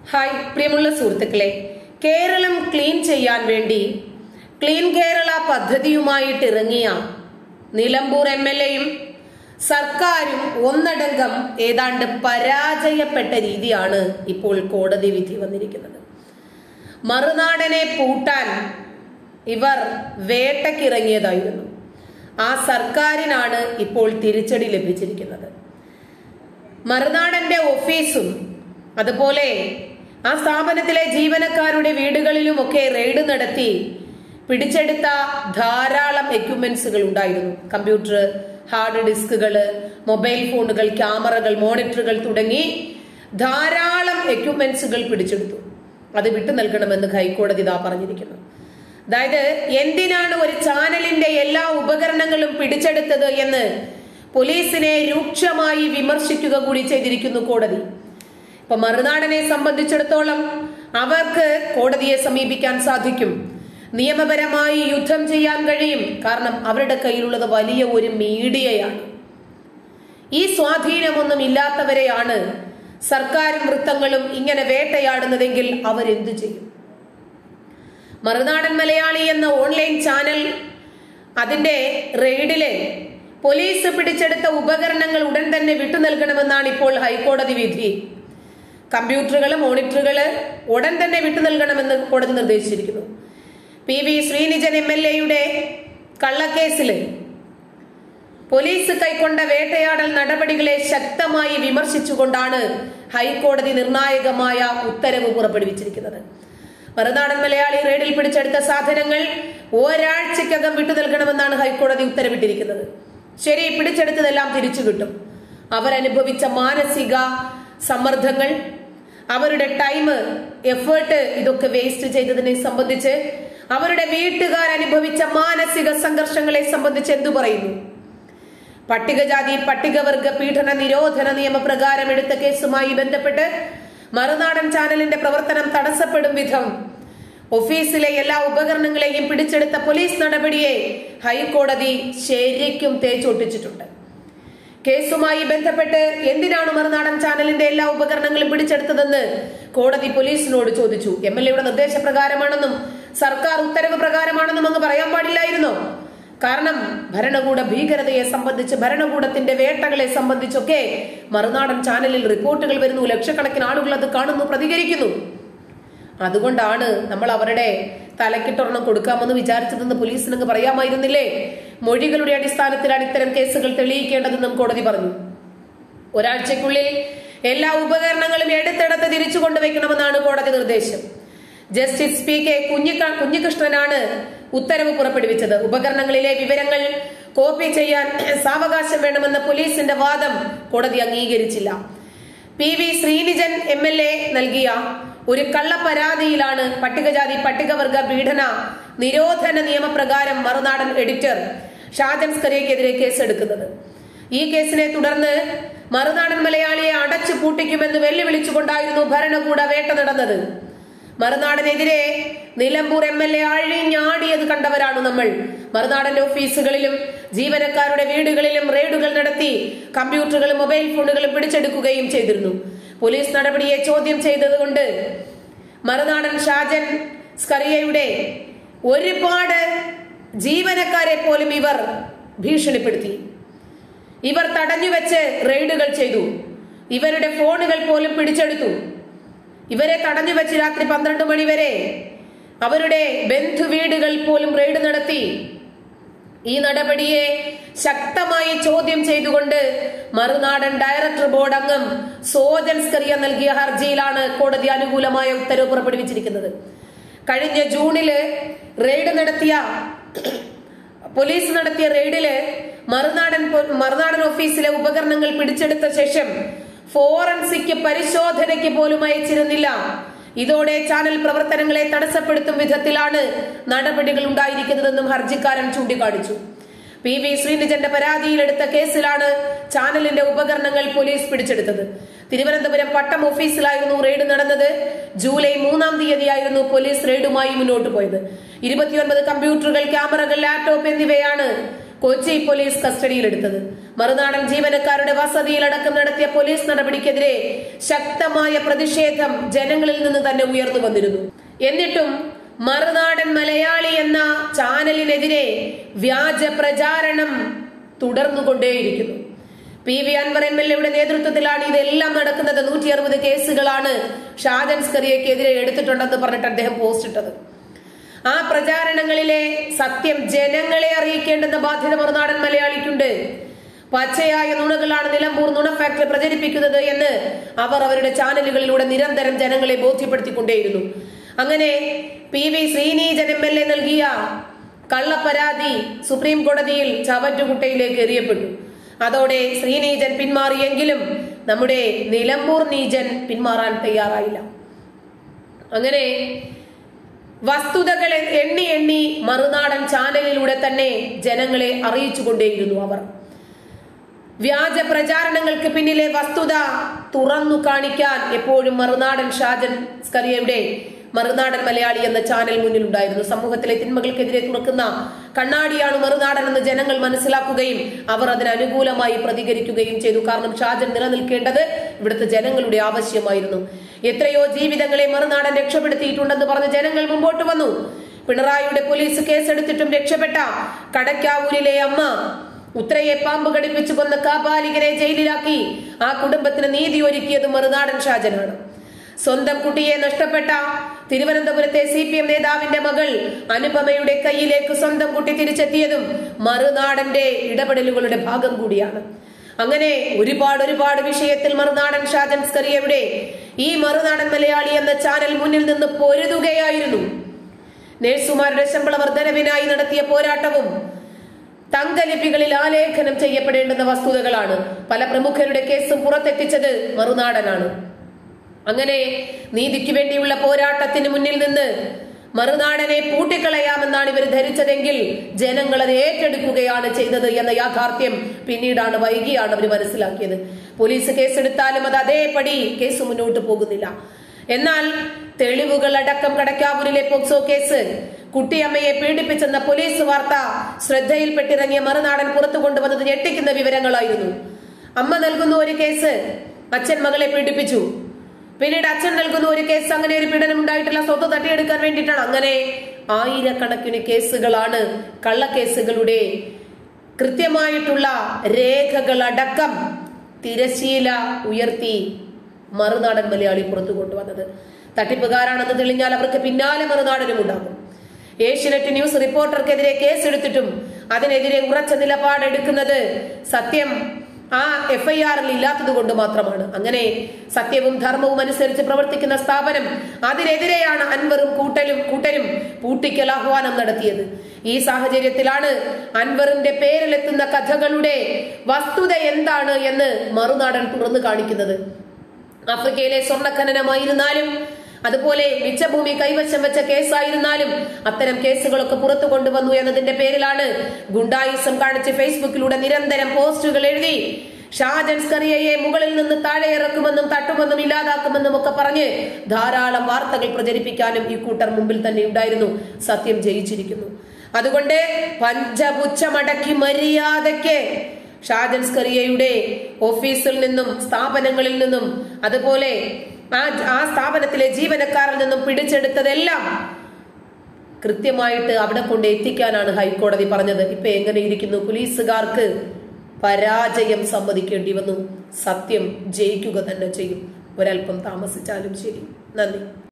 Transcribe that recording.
hi പ്രിയമുള്ള സുഹൃത്തുക്കളെ Keralam clean ചെയ്യാൻ വേണ്ടി ക്ലീൻ കേരള പദ്ധതിയുമായിട്ട് ഇറങ്ങിയ നിലമ്പൂർ എം എൽ എയും സർക്കാരും ഒന്നടങ്കം ഏതാണ്ട് പരാജയപ്പെട്ട രീതിയാണ് ഇപ്പോൾ കോടതി വിധി വന്നിരിക്കുന്നത് മറുനാടനെ പൂട്ടാൻ ഇവർ വേട്ടക്കിറങ്ങിയതായിരുന്നു ആ സർക്കാരിനാണ് ഇപ്പോൾ തിരിച്ചടി ലഭിച്ചിരിക്കുന്നത് മറുനാടന്റെ ഓഫീസും അതുപോലെ ആ സ്ഥാപനത്തിലെ ജീവനക്കാരുടെ വീടുകളിലുമൊക്കെ റെയ്ഡ് നടത്തി പിടിച്ചെടുത്ത ധാരാളം എക്യുപ്മെന്റ്സുകൾ ഉണ്ടായിരുന്നു കമ്പ്യൂട്ടർ ഹാർഡ് ഡിസ്കുകൾ മൊബൈൽ ഫോണുകൾ ക്യാമറകൾ മോണിറ്ററുകൾ തുടങ്ങി ധാരാളം എക്യുപ്മെന്റ്സുകൾ പിടിച്ചെടുത്തു അത് വിട്ടു നൽകണമെന്ന് ഹൈക്കോടതി ഇതാ പറഞ്ഞിരിക്കുന്നു അതായത് എന്തിനാണ് ഒരു ചാനലിന്റെ എല്ലാ ഉപകരണങ്ങളും പിടിച്ചെടുത്തത് എന്ന് പോലീസിനെ രൂക്ഷമായി വിമർശിക്കുക കൂടി ചെയ്തിരിക്കുന്നു കോടതി ഇപ്പൊ മറുനാടനെ സംബന്ധിച്ചിടത്തോളം അവർക്ക് കോടതിയെ സമീപിക്കാൻ സാധിക്കും നിയമപരമായി യുദ്ധം ചെയ്യാൻ കഴിയും കാരണം അവരുടെ കയ്യിലുള്ളത് വലിയ ഒരു മീഡിയയാണ് ഈ സ്വാധീനമൊന്നും ഇല്ലാത്തവരെയാണ് സർക്കാരും വൃത്തങ്ങളും ഇങ്ങനെ വേട്ടയാടുന്നതെങ്കിൽ അവരെന്തു ചെയ്യും മറുനാടൻ മലയാളി എന്ന ഓൺലൈൻ ചാനൽ അതിന്റെ റെയ്ഡില് പോലീസ് പിടിച്ചെടുത്ത ഉപകരണങ്ങൾ ഉടൻ തന്നെ വിട്ടു നൽകണമെന്നാണ് ഇപ്പോൾ ഹൈക്കോടതി വിധി കമ്പ്യൂട്ടറുകൾ മോണിറ്ററുകൾ ഉടൻ തന്നെ വിട്ടു നൽകണമെന്ന് കോടതി നിർദ്ദേശിച്ചിരിക്കുന്നു P V Sreenijan M L എയുടെ കള്ളക്കേസില് പോലീസ് കൈക്കൊണ്ട വേട്ടയാടൽ നടപടികളെ ശക്തമായി വിമർശിച്ചുകൊണ്ടാണ് ഹൈക്കോടതി നിർണായകമായ ഉത്തരവ് പുറപ്പെടുവിച്ചിരിക്കുന്നത് മറുനാടൻ മലയാളി റെയ്ഡിൽ പിടിച്ചെടുത്ത സാധനങ്ങൾ ഒരാഴ്ചക്കകം വിട്ടു നൽകണമെന്നാണ് ഹൈക്കോടതി ഉത്തരവിട്ടിരിക്കുന്നത് ശരി പിടിച്ചെടുത്തതെല്ലാം തിരിച്ചു കിട്ടും അവരനുഭവിച്ച മാനസിക സമ്മർദ്ദങ്ങൾ അവരുടെ ടൈം എഫേർട്ട് ഇതൊക്കെ വേസ്റ്റ് ചെയ്തതിനെ സംബന്ധിച്ച് അവരുടെ വീട്ടുകാർ അനുഭവിച്ച മാനസിക സംഘർഷങ്ങളെ സംബന്ധിച്ച് എന്തു പറയുന്നു പട്ടികജാതി പട്ടികവർഗ പീഡന നിരോധന നിയമപ്രകാരം എടുത്ത കേസുമായി ബന്ധപ്പെട്ട് മറുനാടൻ ചാനലിന്റെ പ്രവർത്തനം തടസ്സപ്പെടും വിധം ഓഫീസിലെ എല്ലാ ഉപകരണങ്ങളെയും പിടിച്ചെടുത്ത പോലീസ് നടപടിയെ ഹൈക്കോടതി ശരിക്കും തേച്ചൊട്ടിച്ചിട്ടുണ്ട് കേസുമായി ബന്ധപ്പെട്ട് എന്തിനാണ് മറുനാടൻ ചാനലിന്റെ എല്ലാ ഉപകരണങ്ങളും പിടിച്ചെടുത്തതെന്ന് കോടതി പോലീസിനോട് ചോദിച്ചു എം എൽ എയുടെ നിർദ്ദേശപ്രകാരമാണെന്നും സർക്കാർ ഉത്തരവ് പ്രകാരമാണെന്നും അങ്ങ് പറയാൻ പാടില്ലായിരുന്നോ കാരണം ഭരണകൂട ഭീകരതയെ സംബന്ധിച്ച് ഭരണകൂടത്തിന്റെ വേട്ടകളെ സംബന്ധിച്ചൊക്കെ മറുനാടൻ ചാനലിൽ റിപ്പോർട്ടുകൾ വരുന്നു ലക്ഷക്കണക്കിന് ആളുകൾ അത് കാണുന്നു പ്രതികരിക്കുന്നു അതുകൊണ്ടാണ് നമ്മൾ അവരുടെ തലക്കിട്ടൊരെണ്ണം കൊടുക്കാമെന്ന് വിചാരിച്ചതെന്ന് പോലീസിനങ്ങ് പറയാമായിരുന്നില്ലേ മൊഴികളുടെ അടിസ്ഥാനത്തിലാണ് ഇത്തരം കേസുകൾ തെളിയിക്കേണ്ടതെന്നും കോടതി പറഞ്ഞു ഒരാഴ്ചക്കുള്ളിൽ എല്ലാ ഉപകരണങ്ങളും എടുത്തെടുത്ത് തിരിച്ചു കൊണ്ടുവയ്ക്കണമെന്നാണ് കോടതി നിർദ്ദേശം ജസ്റ്റിസ് പി കെ കുഞ്ഞിക്ക കുഞ്ഞികൃഷ്ണനാണ് ഉത്തരവ് പുറപ്പെടുവിച്ചത് ഉപകരണങ്ങളിലെ വിവരങ്ങൾ കോപ്പി ചെയ്യാൻ സാവകാശം വേണമെന്ന പോലീസിന്റെ വാദം കോടതി അംഗീകരിച്ചില്ല P V Sreenijan M L A നൽകിയ ഒരു കള്ളപ്പരാതിയിലാണ് പട്ടികജാതി പട്ടികവർഗ പീഡന നിരോധന നിയമപ്രകാരം മറുനാടൻ എഡിറ്റർ ഷാജൻ സ്കറിയക്കെതിരെ കേസെടുക്കുന്നത് ഈ കേസിനെ തുടർന്ന് മറുനാടൻ മലയാളിയെ അടച്ചു പൂട്ടിക്കുമെന്ന് വെല്ലുവിളിച്ചുകൊണ്ടായിരുന്നു ഭരണകൂട വേട്ട നടന്നത് മറുനാടനെതിരെ നിലമ്പൂർ എം എൽ എ അഴിഞ്ഞാടിയത് കണ്ടവരാണ് നമ്മൾ മറുനാടന്റെ ഓഫീസുകളിലും ജീവനക്കാരുടെ വീടുകളിലും റെയ്ഡുകൾ നടത്തി കമ്പ്യൂട്ടറുകളും മൊബൈൽ ഫോണുകളും പിടിച്ചെടുക്കുകയും ചെയ്തിരുന്നു പോലീസ് നടപടിയെ ചോദ്യം ചെയ്തതുകൊണ്ട് മറുനാടൻ ഷാജൻ സ്കറിയയുടെ ഒരുപാട് ജീവനക്കാരെ പോലും ഇവർ ഭീഷണിപ്പെടുത്തി ഇവർ തടഞ്ഞുവെച്ച് റെയ്ഡുകൾ ചെയ്തു ഇവരുടെ ഫോണുകൾ പോലും പിടിച്ചെടുത്തു ഇവരെ തടഞ്ഞു വെച്ച് രാത്രി പന്ത്രണ്ട് മണി വരെ അവരുടെ ബന്ധുവീടുകൾ പോലും റെയ്ഡ് നടത്തി ഈ നടപടിയെ ശക്തമായി ചോദ്യം ചെയ്തുകൊണ്ട് മറുനാടൻ ഡയറക്ടർ ബോർഡ് അംഗം സോജൻ സ്കറിയ നൽകിയ ഹർജിയിലാണ് കോടതി അനുകൂലമായ ഉത്തരവ് പുറപ്പെടുവിച്ചിരിക്കുന്നത് കഴിഞ്ഞ ജൂണില് റെയ്ഡ് നടത്തിയ പോലീസ് നടത്തിയ റെയ്ഡില് മറുനാടൻ മറുനാടൻ ഓഫീസിലെ ഉപകരണങ്ങൾ പിടിച്ചെടുത്ത ശേഷം ഫോറൻസിക് പരിശോധനയ്ക്ക് പോലും അയച്ചിരുന്നില്ല ഇതോടെ ചാനൽ പ്രവർത്തനങ്ങളെ തടസ്സപ്പെടുത്തും വിധത്തിലാണ് നടപടികൾ ഉണ്ടായിരിക്കുന്നതെന്നും ഹർജിക്കാരൻ ചൂണ്ടിക്കാണിച്ചു പി വി ശ്രീനിജന്റെ പരാതിയിലെടുത്ത കേസിലാണ് ചാനലിന്റെ ഉപകരണങ്ങൾ പോലീസ് പിടിച്ചെടുത്തത് തിരുവനന്തപുരം പട്ടം ഓഫീസിലായിരുന്നു റെയ്ഡ് നടന്നത് ജൂലൈ മൂന്നാം തീയതിയായിരുന്നു പോലീസ് റെയ്ഡുമായി മുന്നോട്ട് പോയത് ഇരുപത്തിയൊൻപത് കമ്പ്യൂട്ടറുകൾ ക്യാമറകൾ ലാപ്ടോപ്പ് എന്നിവയാണ് കൊച്ചി പോലീസ് കസ്റ്റഡിയിലെടുത്തത് മറുനാടൻ ജീവനക്കാരുടെ വസതിയിലടക്കം നടത്തിയ പോലീസ് നടപടിക്കെതിരെ ശക്തമായ പ്രതിഷേധം ജനങ്ങളിൽ നിന്ന് തന്നെ ഉയർന്നു വന്നിരുന്നു എന്നിട്ടും മറുനാടൻ മലയാളി എന്ന ചാനലിനെതിരെ വ്യാജ പ്രചാരണം തുടർന്നുകൊണ്ടേയിരിക്കുന്നു P V Anvar M L എയുടെ നേതൃത്വത്തിലാണ് ഇതെല്ലാം നടക്കുന്നത് നൂറ്റി അറുപത് കേസുകളാണ് ഷാജൻ സ്കറിയക്കെതിരെ എടുത്തിട്ടുണ്ടെന്ന് പറഞ്ഞിട്ട് അദ്ദേഹം പോസ്റ്റ് ഇട്ടത് ആ പ്രചാരണങ്ങളിലെ സത്യം ജനങ്ങളെ അറിയിക്കേണ്ടുന്ന ബാധ്യത മറുനാടൻ മലയാളിക്കുണ്ട് പച്ചയായ നുണകളാണ് നിലമ്പൂർ നുണ ഫാക്ടറി പ്രചരിപ്പിക്കുന്നത് എന്ന് അവർ അവരുടെ ചാനലുകളിലൂടെ നിരന്തരം ജനങ്ങളെ ബോധ്യപ്പെടുത്തിക്കൊണ്ടേയിരുന്നു അങ്ങനെ P V Sreenijan M L A നൽകിയ കള്ളപ്പരാതി സുപ്രീം കോടതിയിൽ ചവറ്റുകുട്ടയിലേക്ക് എറിയപ്പെട്ടു അതോടെ ശ്രീനീജൻ പിന്മാറിയെങ്കിലും നമ്മുടെ നിലമ്പൂർ നീജൻ പിന്മാറാൻ തയ്യാറായില്ല അങ്ങനെ വസ്തുതകൾ എണ്ണി എണ്ണി മറുനാടൻ ചാനലിലൂടെ തന്നെ ജനങ്ങളെ അറിയിച്ചുകൊണ്ടേയിരുന്നു അവർ വ്യാജ പ്രചാരണങ്ങൾക്ക് പിന്നിലെ വസ്തുത തുറന്നു കാണിക്കാൻ എപ്പോഴും മറുനാടൻ ഷാജൻ സ്കറിയയുടെ മറുനാടൻ മലയാളി എന്ന ചാനൽ മുന്നിലുണ്ടായിരുന്നു സമൂഹത്തിലെ തിന്മകൾക്കെതിരെ തുറക്കുന്ന കണ്ണാടിയാണ് മറുനാടൻ എന്ന് ജനങ്ങൾ മനസ്സിലാക്കുകയും അവർ അതിന് അനുകൂലമായി പ്രതികരിക്കുകയും ചെയ്തു കാരണം ഷാജൻ നിലനിൽക്കേണ്ടത് ഇവിടുത്തെ ജനങ്ങളുടെ ആവശ്യമായിരുന്നു എത്രയോ ജീവിതങ്ങളെ മറുനാടൻ രക്ഷപ്പെടുത്തിയിട്ടുണ്ടെന്ന് പറഞ്ഞ് ജനങ്ങൾ മുമ്പോട്ട് വന്നു പിണറായിയുടെ പോലീസ് കേസെടുത്തിട്ടും രക്ഷപ്പെട്ട കടക്കാവൂരിലെ അമ്മ ഉത്രയെ പാമ്പ് കടിപ്പിച്ചു കൊന്ന കാപാലികരെ ജയിലിലാക്കി ആ കുടുംബത്തിന് നീതി ഒരുക്കിയത് മറുനാടൻ ഷാജനാണ് സ്വന്തം കുട്ടിയെ നഷ്ടപ്പെട്ട തിരുവനന്തപുരത്തെ സി പി എം നേതാവിന്റെ മകൾ അനുപമയുടെ കയ്യിലേക്ക് സ്വന്തം കുട്ടി തിരിച്ചെത്തിയതും മറുനാടന്റെ ഇടപെടലുകളുടെ ഭാഗം കൂടിയാണ് അങ്ങനെ ഒരുപാട് ഒരുപാട് വിഷയത്തിൽ മറുനാടൻ ഷാജൻ സ്കറിയയുടെ ഈ മറുനാടൻ മലയാളി എന്ന ചാനൽ മുന്നിൽ നിന്ന് പൊരുതുകയായിരുന്നു നഴ്സുമാരുടെ ശമ്പള വർധനവിനായി നടത്തിയ പോരാട്ടവും തങ്കലിപികളിൽ ആലേഖനം ചെയ്യപ്പെടേണ്ടുന്ന വസ്തുതകളാണ് പല പ്രമുഖരുടെ കേസും പുറത്തെത്തിച്ചത് മറുനാടനാണ് അങ്ങനെ നീതിക്ക് വേണ്ടിയുള്ള പോരാട്ടത്തിന് മുന്നിൽ നിന്ന് മറുനാടനെ പൂട്ടിക്കളയാമെന്നാണ് ഇവർ ധരിച്ചതെങ്കിൽ ജനങ്ങൾ അത് ഏറ്റെടുക്കുകയാണ് ചെയ്തത് എന്ന യാഥാർത്ഥ്യം പിന്നീടാണ് വൈകിയാണ് അവർ മനസ്സിലാക്കിയത് പോലീസ് കേസെടുത്താലും അത് അതേപടി കേസ് മുന്നോട്ട് പോകുന്നില്ല എന്നാൽ തെളിവുകൾ അടക്കം കടക്കാവൂരിലെ പോക്സോ കേസ് കുട്ടിയമ്മയെ പീഡിപ്പിച്ചെന്ന പോലീസ് വാർത്ത ശ്രദ്ധയിൽപ്പെട്ടിറങ്ങിയ മറുനാടൻ പുറത്തു കൊണ്ടുവന്നത് ഞെട്ടിക്കുന്ന വിവരങ്ങളായിരുന്നു അമ്മ നൽകുന്ന ഒരു കേസ് അച്ഛൻ മകളെ പീഡിപ്പിച്ചു പിന്നീട് അച്ഛൻ നൽകുന്ന ഒരു കേസ് അങ്ങനെ ഒരു പീഡനം ഉണ്ടായിട്ടില്ല സ്വത്ത് തട്ടിയെടുക്കാൻ വേണ്ടിയിട്ടാണ് അങ്ങനെ ആയിരക്കണക്കിന് കേസുകളാണ് കള്ളക്കേസുകളുടെ കൃത്യമായിട്ടുള്ള രേഖകളടക്കം തിരശീല ഉയർത്തി മറുനാടൻ മലയാളി പുറത്തു കൊണ്ടുവന്നത് തട്ടിപ്പുകാരാണെന്ന് തെളിഞ്ഞാൽ അവർക്ക് പിന്നാലെ മറുനാടനും ഉണ്ടാകും ഏഷ്യനെറ്റ് ന്യൂസ് റിപ്പോർട്ടർക്കെതിരെ കേസെടുത്തിട്ടും അതിനെതിരെ ഉറച്ച നിലപാടെടുക്കുന്നത് സത്യം ആ എഫ്ഐആറിൽ ഇല്ലാത്തത് കൊണ്ട് മാത്രമാണ് അങ്ങനെ സത്യവും ധർമ്മവും അനുസരിച്ച് പ്രവർത്തിക്കുന്ന സ്ഥാപനം അതിനെതിരെയാണ് അൻവറും കൂട്ടലും കൂട്ടരും പൂട്ടിക്കൽ ആഹ്വാനം നടത്തിയത് ഈ സാഹചര്യത്തിലാണ് അൻവറിന്റെ പേരിലെത്തുന്ന കഥകളുടെ വസ്തുത എന്താണ് എന്ന് മറുനാടൻ തുറന്നു കാണിക്കുന്നത് ആഫ്രിക്കയിലെ സ്വർണ്ണഖനനമായിരുന്നാലും അതുപോലെ മിച്ചഭൂമി കൈവശം വെച്ച കേസായിരുന്നാലും അത്തരം കേസുകളൊക്കെ പുറത്തു കൊണ്ടുവന്നു എന്നതിന്റെ പേരിലാണ് ഗുണ്ടായിസം കാണിച്ച് ഫേസ്ബുക്കിലൂടെ നിരന്തരം പോസ്റ്റുകൾ എഴുതി ഷാജൻ സ്കറിയയെ മുകളിൽ നിന്ന് താഴെ ഇറക്കുമെന്നും തട്ടുമെന്നും ഇല്ലാതാക്കുമെന്നും ഒക്കെ പറഞ്ഞ് ധാരാളം വാർത്തകൾ പ്രചരിപ്പിക്കാനും ഈ കൂട്ടർ മുമ്പിൽ തന്നെ ഉണ്ടായിരുന്നു സത്യം ജയിച്ചിരിക്കുന്നു അതുകൊണ്ട് പഞ്ചപുച്ഛമടക്കി മര്യാദയ്ക്ക് ഷാജൻ സ്കറിയയുടെ ഓഫീസിൽ നിന്നും സ്ഥാപനങ്ങളിൽ നിന്നും അതുപോലെ ആ ആ സ്ഥാപനത്തിലെ ജീവനക്കാരിൽ നിന്നും പിടിച്ചെടുത്തതെല്ലാം കൃത്യമായിട്ട് അവിടെ കൊണ്ട് എത്തിക്കാനാണ് ഹൈക്കോടതി പറഞ്ഞത് ഇപ്പൊ എങ്ങനെ ഇരിക്കുന്നു പോലീസുകാർക്ക് പരാജയം സമ്മതിക്കേണ്ടി വന്നു സത്യം ജയിക്കുക തന്നെ ചെയ്യും ഒരല്പം താമസിച്ചാലും ശരി നന്ദി